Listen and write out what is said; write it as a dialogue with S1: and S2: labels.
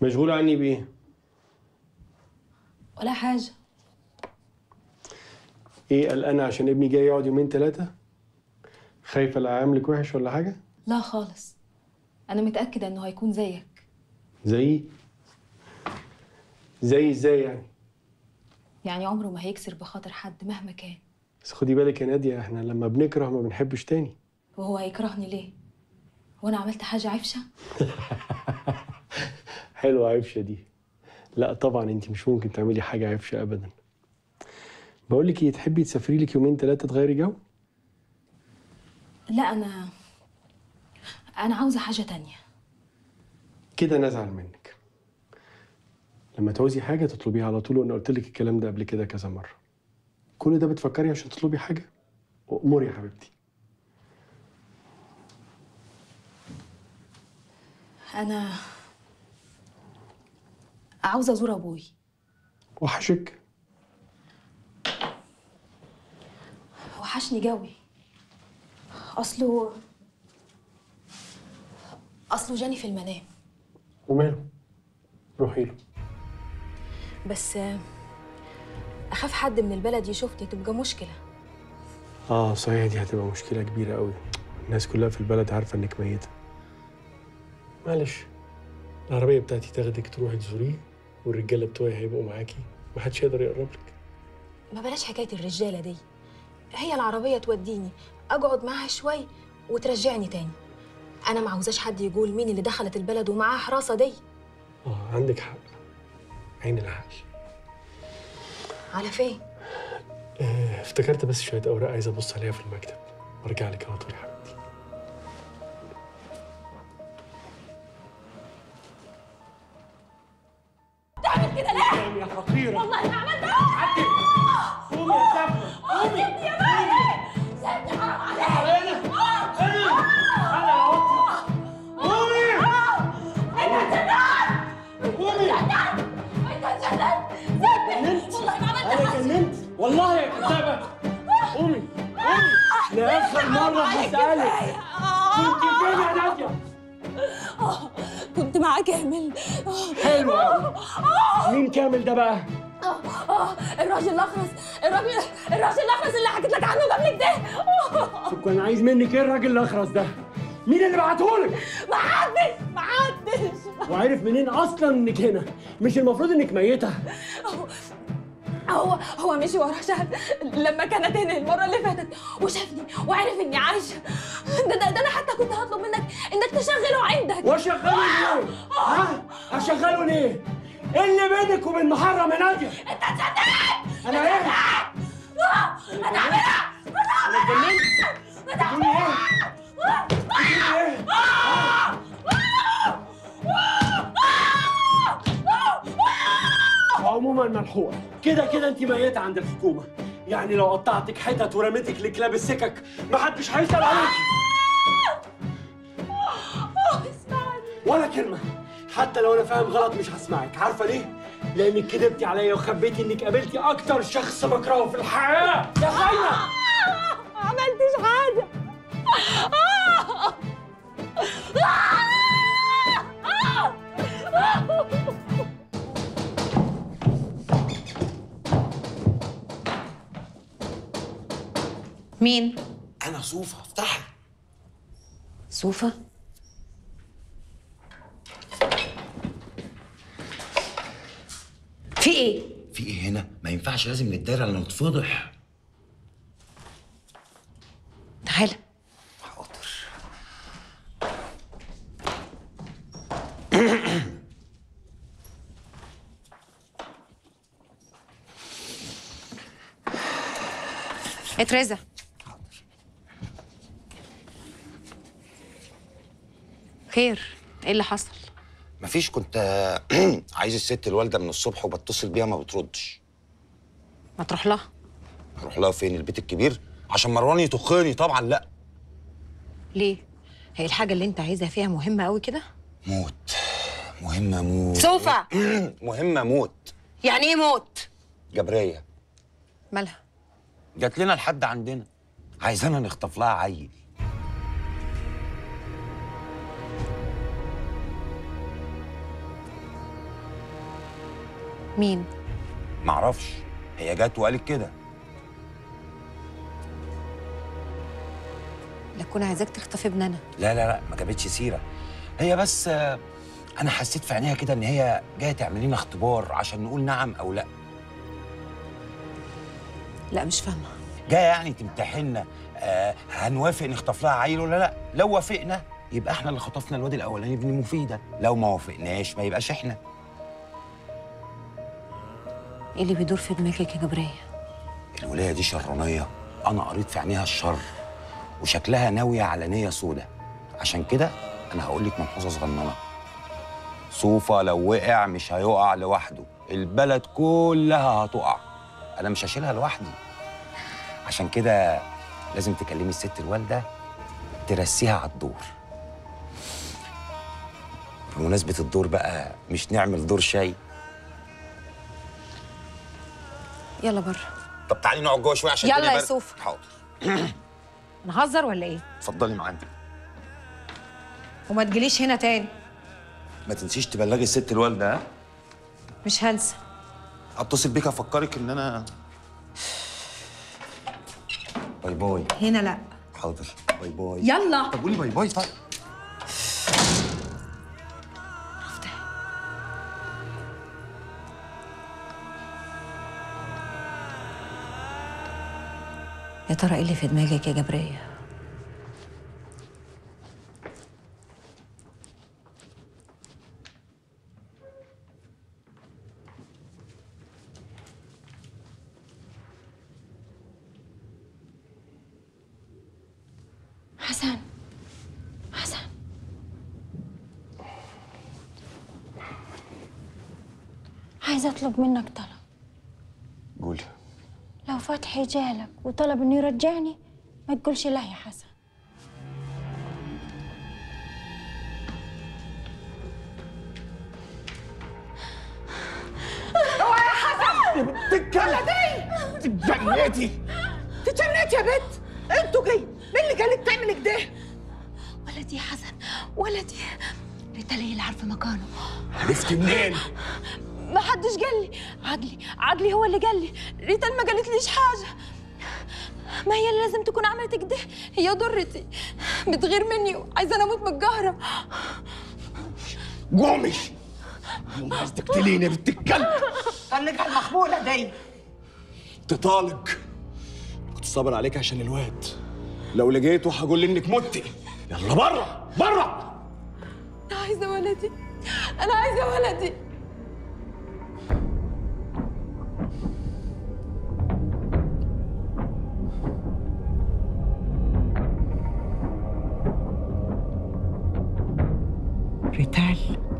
S1: مشغول عني بايه
S2: ولا حاجة
S1: ايه قلقانه عشان ابني جاي يقعد يومين ثلاثه خايفه لا اعملك وحش ولا حاجه
S2: لا خالص أنا متأكدة إنه هيكون زيك
S1: زي زي ازاي يعني
S2: يعني عمره ما هيكسر بخاطر حد مهما كان
S1: بس خدي بالك يا ناديه احنا لما بنكره ما بنحبش تاني
S2: وهو هيكرهني ليه؟ وأنا عملت حاجة عفشة؟
S1: حلوه عفشه دي لا طبعا انت مش ممكن تعملي حاجه عفشه ابدا بقول لك ايه تحبي تسافري لك يومين ثلاثه تغيري جو
S2: لا أنا أنا عاوزة حاجة تانية
S1: كده نزعل منك لما تعوزي حاجه تطلبيها على طول وانا قلت لك الكلام ده قبل كده كذا مره كل ده بتفكري عشان تطلبي حاجه اموري يا حبيبتي
S2: أنا عاوزة أزور أبوي
S1: وحشك
S2: وحشني جوي أصله أصله جاني في المنام
S1: وماله روحي له
S2: بس أخاف حد من البلد يشوفني تبقى مشكلة
S1: اه صحيح دي هتبقى مشكله كبيره قوي الناس كلها في البلد عارفه انك ميته معلش العربيه بتاعتي تاخدك تروحي تزوريه والرجاله بتوعي هيبقوا معاكي محدش يقدر يقرب لك
S2: ما بلاش حكاية الرجالة دي هي العربية توديني أقعد معاها شوي وترجعني تاني أنا ما عاوزاش حد يقول مين اللي دخلت البلد ومعاها حراسة دي
S1: اه عندك حق عين العقل
S2: على فين؟
S1: آه، افتكرت بس شويه اوراق عايز ابص عليها في المكتب وارجع لك على طول يا حبيبتي
S3: تعمل كده ليه؟
S1: يا خطيره
S3: والله ما عملتها عدي
S1: قومي يا سافره
S3: سيبني يا مالك سيبني حرام عليك
S1: انا انا انا قومي
S3: انت اتجننت
S1: قومي
S3: انت اتجننت سيبني والله ما عملتها
S1: انا جننت والله يا كذابه قومي قومي لاخر مره هسالك كنت فين يا ناديه
S3: كنت معاك كامل
S1: حلو قوي مين كامل ده بقى
S3: الراجل الاخرس الراجل الراجل الاخرس اللي حكيت لك عنه قبل كده
S1: طب كان عايز منك ايه الراجل الاخرس ده مين اللي بعتهولك
S3: ما حدش ما حدش
S1: وعرف منين اصلا انك هنا مش المفروض انك ميته
S3: هو هو مشي ورا شهد لما كانت هنا المره اللي فاتت وشافني وعرف اني عايشه ده, ده, ده انا حتى كنت هطلب منك انك تشغله عندك
S1: واشغله ليه ها اشغله ليه ايه اللي بينك وبين محرم يا ناديه
S3: انت اتجننت
S1: انا ايه
S3: هتعملها
S1: انا اتجننت بتقولي ايه بتقولي ايه عموما ملحوقه كده كده انت ميته عند الحكومه يعني لو قطعتك حتت ورميتك لكلاب السكك محدش هيسال عليكي
S3: اسمعني
S1: ولا كلمه حتى لو انا فاهم غلط مش هسمعك عارفه ليه لانك كدبتي عليا وخبيتي انك قابلتي اكتر شخص بكرهه في الحياه يا خاينه
S3: ما عملتش حاجه
S4: مين؟
S5: انا صوفة افتحي
S4: صوفة؟ في ايه؟
S5: في ايه هنا ما ينفعش لازم نتدارى لما نتفضح
S4: تعالى
S5: حاضر
S4: اترزع خير ايه اللي حصل؟
S5: مفيش كنت آه، عايز الست الوالده من الصبح وبتصل بيها ما بتردش
S4: ما تروح لها
S5: اروح لها فين البيت الكبير عشان مروان يطخني طبعا لا
S4: ليه؟ هي الحاجة اللي انت عايزها فيها مهمة قوي كده؟
S5: موت مهمه موت
S4: سوفا
S5: مهمه موت
S4: يعني ايه موت؟
S5: جبريه
S4: مالها؟
S5: جات لنا لحد عندنا عايزانا نخطف لها عيل
S4: مين
S5: معرفش هي جت وقالت كده
S4: لا تكون عايزاك تخطف ابن انا
S5: لا لا لا ما جابتش سيره هي بس آه، انا حسيت في عينيها كده ان هي جايه تعمل لنا اختبار عشان نقول نعم او لا
S4: لا مش فاهمه
S5: جايه يعني تمتحنا آه هنوافق نخطف لها عيل ولا لا لو وافقنا يبقى احنا اللي خطفنا الواد الاولاني ابن مفيده لو ما وافقناش ما يبقاش احنا
S4: ايه اللي بيدور في دماغك يا جبريه
S5: الولايه دي شرانيه انا قريت في عينيها الشر وشكلها ناويه على نيه سودة عشان كده انا هقول لك ملحوظه صغننه صوفة لو وقع مش هيقع لوحده البلد كلها هتقع انا مش هشيلها لوحدي عشان كده لازم تكلمي الست الوالده ترسيها على الدور بمناسبة الدور بقى مش نعمل دور شاي
S4: يلا بره
S5: طب تعالي نقعد جوه شويه عشان
S4: يلا
S5: الدنيا
S4: يا
S5: برد.
S4: سوف.
S5: حاضر
S4: نهزر ولا ايه
S5: اتفضلي معانا
S4: وما تجيليش هنا تاني
S5: ما تنسيش تبلغي الست الوالده ها
S4: مش هنسى
S5: اتصل بيك افكرك ان انا باي باي
S4: هنا لا
S5: حاضر باي باي
S4: يلا
S5: طب قولي باي باي طيب
S4: يا ترى ايه اللي في دماغك يا جبريه
S2: حسن حسن
S6: عايزة أطلب منك طلب
S5: قولي
S6: لو فتحي جالك وطلب إنه يرجعني ما تقولش لا يا حسن
S7: تتجنيتي تتجنيتي يا بنت انتوا جاي مين اللي قالك تعملي كده
S6: ولدي يا حسن ولدي ريتا هي اللي عارفة مكانه
S7: عرفتي منين
S3: ما حدش قال لي عقلي عقلي هو اللي قال لي ريتال ما قالتليش حاجه ما هي اللي لازم تكون عملت كده هي ضرتي بتغير مني وعايزه انا اموت من القهره
S7: قومي قومي عايز تقتليني يا بنت الكلب
S8: خليك على المخبولة دي
S7: تطالق كنت صابر عليك عشان الواد لو لقيته هقول انك متي يلا بره بره
S3: انا عايزه ولدي انا عايزه ولدي
S8: ريتال